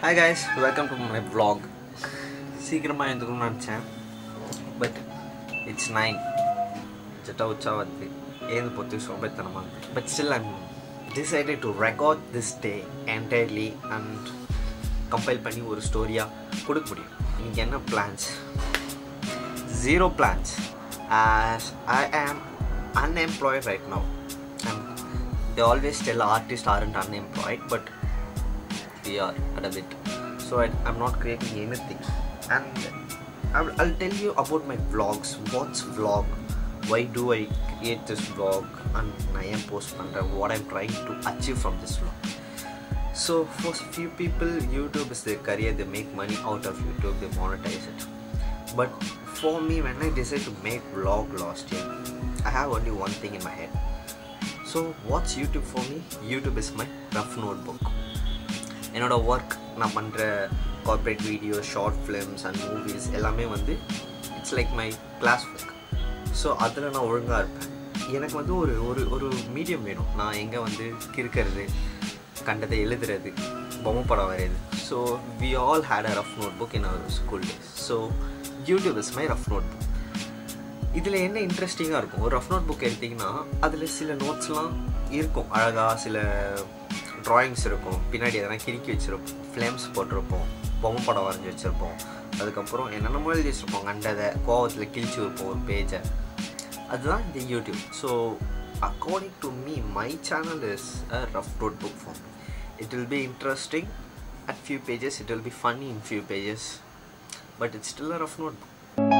Hi guys welcome to my vlog சீக்கிரமாக எழுந்துக்கணும்னு நினச்சேன் but it's nine ஜட்டா உச்சா வந்து ஏந்து போத்து சோம்பேத்தனமாக but still I'm decided to record this day entirely and compile பண்ணி ஒரு ஸ்டோரியாக கொடுக்க முடியும் இன்னைக்கு என்ன plans zero plans as I am unemployed right now. And they always tell artists aren't unemployed, but we are at a bit. So I, I'm not creating anything. And I'll, I'll tell you about my vlogs. What's vlog? Why do I create this vlog? And I am post under what I'm trying to achieve from this vlog. So for few people, YouTube is their career. They make money out of YouTube. They monetize it. But for me, when I decided to make vlog last year, I have only one thing in my head. So what's YouTube for me? YouTube is my rough notebook. என்னோட work நான் பண்ணுற corporate video short films and movies எல்லாமே வந்து it's like my class work so அதில் நான் ஒழுங்காக இருப்பேன் எனக்கு வந்து ஒரு ஒரு ஒரு மீடியம் வேணும் நான் எங்கே வந்து கிறுக்கிறது கண்டதை எழுதுறது பொம்மை படம் வரையுது so we all had a rough notebook in our school days so YouTube is my rough notebook இதில் என்ன இன்ட்ரெஸ்டிங்காக இருக்கும் ஒரு ரஃப் நோட் புக் எடுத்திங்கன்னா அதில் சில நோட்ஸ்லாம் இருக்கும் அழகாக சில ட்ராயிங்ஸ் இருக்கும் பின்னாடி எதனா கிறுக்கி வச்சுருப்போம் ஃப்ளேம்ஸ் போட்டிருப்போம் பொம்மை படம் வரைஞ்சி வச்சுருப்போம் அதுக்கப்புறம் என்னென்னமோ எழுதி வச்சுருப்போம் கண்டதை கோவத்தில் கிழிச்சு வைப்போம் ஒரு பேஜை அதுதான் இந்த YouTube so according to me my channel is a rough notebook for me it will be interesting at few pages it will be funny in few pages but it's still a rough notebook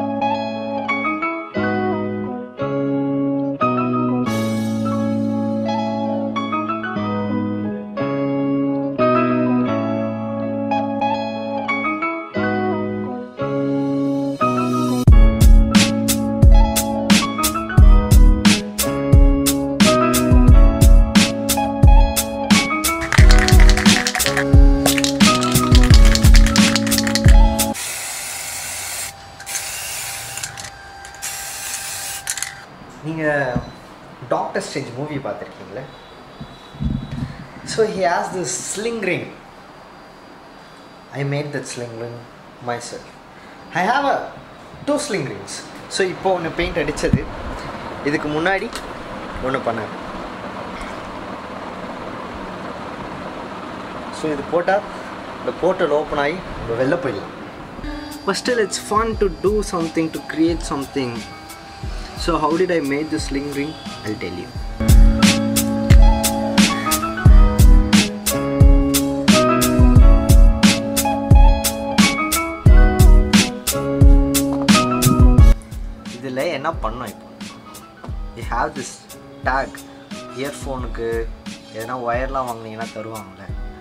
நீங்கள் doctor Strange movie பார்த்துருக்கீங்களே so he has this sling ring I made that sling ring myself I have a two sling rings so இப்போ ஒன்று paint அடித்தது இதுக்கு முன்னாடி ஒன்று பண்ணேன் so இது போட்டால் இந்த போர்ட்டல் ஓப்பன் ஆகி நம்ம வெளில போயிடலாம் but still it's fun to do something to create something So how did I make this sling ring? I'll tell you. இதில் என்ன பண்ணோம் இப்போ யூ ஹாவ் திஸ் டேக் இயர்ஃபோனுக்கு எதனா ஒயர்லாம் வாங்கினீங்கன்னா தருவாங்கள்ல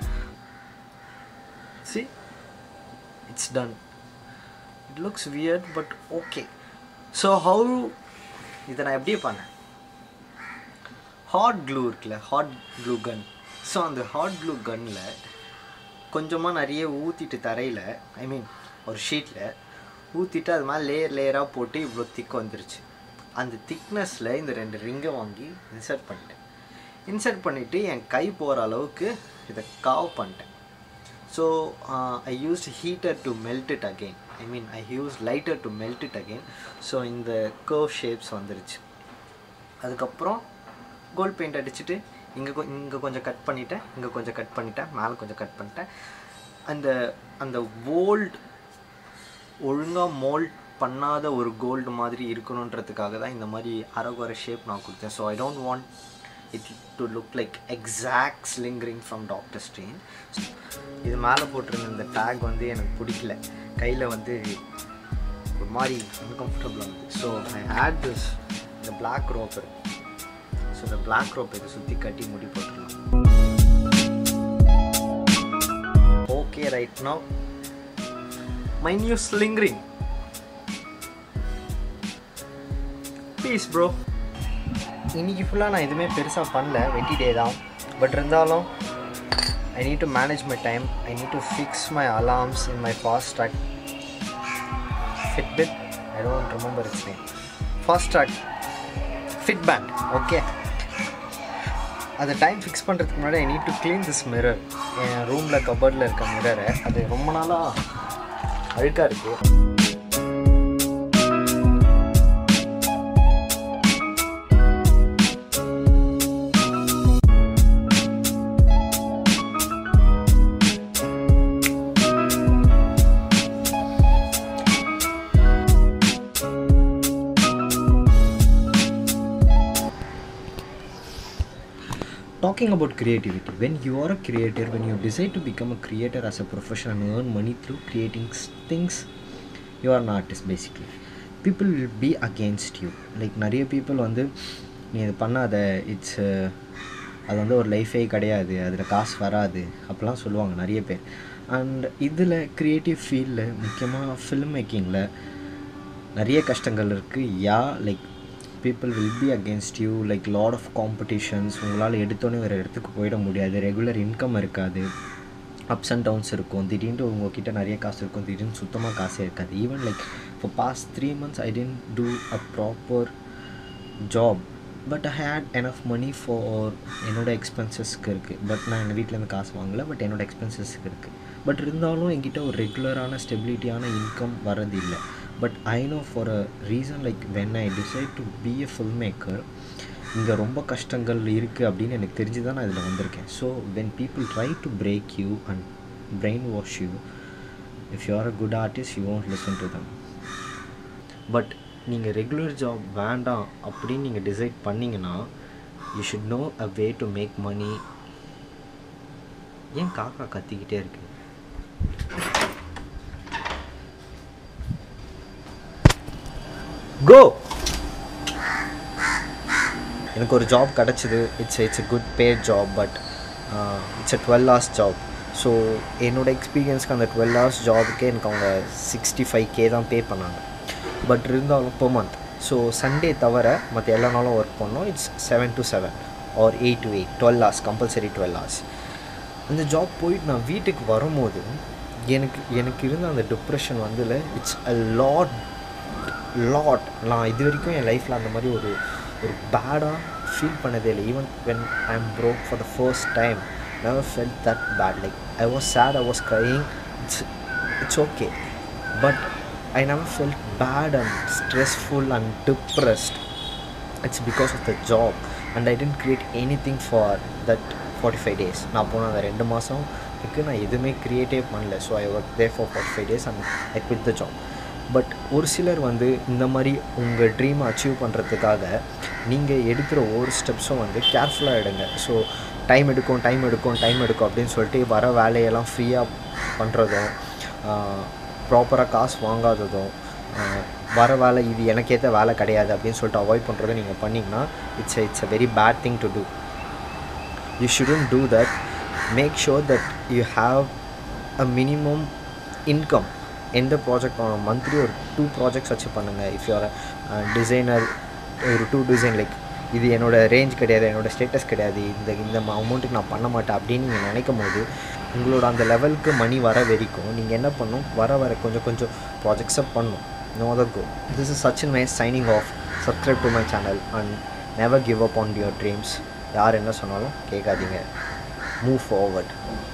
see it's done it looks weird but okay so how இதை நான் எப்படி பண்ணேன் ஹாட் க்ளூ இருக்குல்ல ஹாட் க்ளூ கன் ஸோ அந்த ஹாட் க்ளூ கன்னில் கொஞ்சமாக நிறைய ஊற்றிட்டு தரையில் ஐ மீன் ஒரு ஷீட்டில் ஊற்றிட்டு அது மாதிரி லேயர் லேயராக போட்டு இவ்வளோ திக் வந்துருச்சு அந்த திக்னஸில் இந்த ரெண்டு ரிங்கை வாங்கி இன்சர்ட் பண்ணிட்டேன் இன்சர்ட் பண்ணிவிட்டு என் கை போகிற அளவுக்கு இதை காவ் பண்ணிட்டேன் so I used heater to melt it again I mean I use lighter to melt it again so இந்த கர்வ் ஷேப்ஸ் வந்துருச்சு அதுக்கப்புறம் கோல்ட் பெயிண்ட் அடிச்சுட்டு இங்கே கொ இங்கே கொஞ்சம் கட் பண்ணிட்டேன் இங்கே கொஞ்சம் கட் பண்ணிட்டேன் மேலே கொஞ்சம் கட் பண்ணிட்டேன் அந்த அந்த ஓல்டு ஒழுங்காக மோல்ட் பண்ணாத ஒரு கோல்டு மாதிரி இருக்கணுன்றதுக்காக தான் இந்த மாதிரி அரகுற ஷேப் நான் கொடுத்தேன் so I don't want it to look like exact sling ring from doctor Strange இது மேலே போட்டிருந்த இந்த டேக் வந்து எனக்கு பிடிக்கல கையில் வந்து ஒரு மாதிரி அன்கம்ஃபர்டபுளாக இருந்தது ஸோ ஐ ஹேட் திஸ் இந்த பிளாக் ரோப்பர் ஸோ இந்த பிளாக் ரோப் இதை சுற்றி கட்டி முடி போட்டுடலாம் okay right no my new sling ring piece bro இன்னைக்கு ஃபுல்லாக நான் எதுவுமே பெருசாக பண்ணல வெட்டி டே தான் பட் இருந்தாலும் I need to manage my time. I need to fix my alarms in my fast track Fitbit. I don't remember its name. Fast track Fitband. Okay. அதை டைம் ஃபிக்ஸ் பண்ணுறதுக்கு முன்னாடி I need to clean this mirror என் ரூமில் கபர்டில் இருக்க மிரரை அது ரொம்ப நாளாக அழுக்காக இருக்குது talking about creativity when you are a creator when you decide to become a creator as a profession and earn money through creating s- things you are an artist basically people will be against you like நிறைய people வந்து நீ இது பண்ணாத it's அது வந்து ஒரு லைஃபே கிடையாது அதில் காசு வராது அப்படிலாம் சொல்லுவாங்க நிறைய பேர் அண்ட் இதில் க்ரியேட்டிவ் ஃபீல்டில் முக்கியமாக ஃபில்ம் மேக்கிங்கில் நிறைய கஷ்டங்கள் இருக்குது yeah like people will be against you like lot of competitions உங்களால் எடுத்தோன்னே வேறு இடத்துக்கு போயிட முடியாது ரெகுலர் இன்கம் இருக்காது அப்ஸ் அண்ட் டவுன்ஸ் இருக்கும் திடீர்னு உங்ககிட்ட நிறைய காசு இருக்கும் திடீர்னு சுத்தமாக காசே இருக்காது ஈவன் லைக் இப்போ past three months I didn't do a proper job but I had enough money for என்னோட எக்ஸ்பென்சஸ்க்கு இருக்குது பட் நான் எங்கள் வீட்டிலேருந்து காசு வாங்கலை பட் என்னோட எக்ஸ்பென்சஸ்க்கு இருக்குது பட் இருந்தாலும் என்கிட்ட ஒரு ரெகுலரான ஸ்டெபிலிட்டியான இன்கம் வரது இல்லை but I know for a reason like when I decide to be a film maker இங்கே ரொம்ப கஷ்டங்கள் இருக்குது அப்படின்னு எனக்கு தெரிஞ்சு தான் நான் இதில் வந்திருக்கேன் so when people try to break you and brain wash you if you are a good artist you won't listen to them but நீங்கள் ரெகுலர் ஜாப் வேண்டாம் அப்படின்னு நீங்கள் டிசைட் பண்ணிங்கன்னா you should know a way to make money ஏன் காக்கா கத்திக்கிட்டே இருக்கு கோ எனக்கு ஒரு ஜாப் கிடச்சிது it's it's a good bad job but it's a twelve hours job so என்னோட எக்ஸ்பீரியன்ஸ்க்கு அந்த டுவெல் ஹவர்ஸ் ஜாபுக்கே எனக்கு அவங்க சிக்ஸ்டி ஃபைவ் கே தான் பே பண்ணாங்க பட் இருந்தாலும் per மந்த் ஸோ சண்டே தவிர மற்ற எல்லா நாளும் ஒர்க் பண்ணோம் it's seven to seven or eight to eight twelve hours compulsory twelve hours அந்த ஜாப் போயிட்டு நான் வீட்டுக்கு வரும்போது எனக்கு எனக்கு இருந்த அந்த டிப்ரெஷன் வந்துல இட்ஸ் அ லாட் லாட் நான் இது வரைக்கும் என் லைஃப்பில் அந்த மாதிரி ஒரு ஒரு பேடாக ஃபீல் பண்ணதே இல்லை even when I am broke for the first time never felt that bad like i was sad i was crying it's it's okay but i never felt bad and stressful and depressed it's because of the job and i didn't create anything for that 45 days நான் போன அந்த ரெண்டு மாதம்க்கு நான் எதுவுமே க்ரியேட்டே பண்ணல so I work there for forty five days and I quit the job but ஒரு சிலர் வந்து இந்த மாதிரி உங்கள் ட்ரீமை அச்சீவ் பண்ணுறதுக்காக நீங்கள் எடுக்கிற ஒவ்வொரு ஸ்டெப்ஸும் வந்து கேர்ஃபுல்லாக எடுங்க ஸோ டைம் எடுக்கும் டைம் எடுக்கும் டைம் எடுக்கும் அப்படின்னு சொல்லிட்டு வர வேலையெல்லாம் ஃப்ரீயாக பண்ணுறதும் ப்ராப்பராக காசு வாங்காததும் ஆஹ் வர வேலை இது எனக்கேற்ற வேலை கிடையாது அப்படின்னு சொல்லிட்டு அவாய்ட் பண்ணுறதை நீங்கள் பண்ணிங்கன்னா it's it's a very bad thing to do you shouldn't do that make sure that you have a minimum income எந்த ப்ராஜெக்ட் மந்த்லி ஒரு டூ ப்ராஜெக்ட்ஸ் வச்சு பண்ணுங்கள் இஃப் யூஆர் டிசைனர் ஒரு டூ டிசைன் லைக் இது என்னோட ரேஞ்ச் கிடையாது என்னோட status கிடையாது இந்த இந்த அமௌண்ட்டுக்கு நான் பண்ண மாட்டேன் அப்படின்னு நீங்கள் நினைக்கும் போது உங்களோட அந்த லெவலுக்கு மணி வர வரைக்கும் நீங்கள் என்ன பண்ணணும் வர வர கொஞ்சம் கொஞ்சம் ப்ராஜெக்ட்ஸை பண்ணணும் no other go this is Sachin my signing off subscribe to my channel and never give up on your dreams யார் என்ன சொன்னாலும் கேட்காதீங்க மூவ் ஃபார்வர்ட்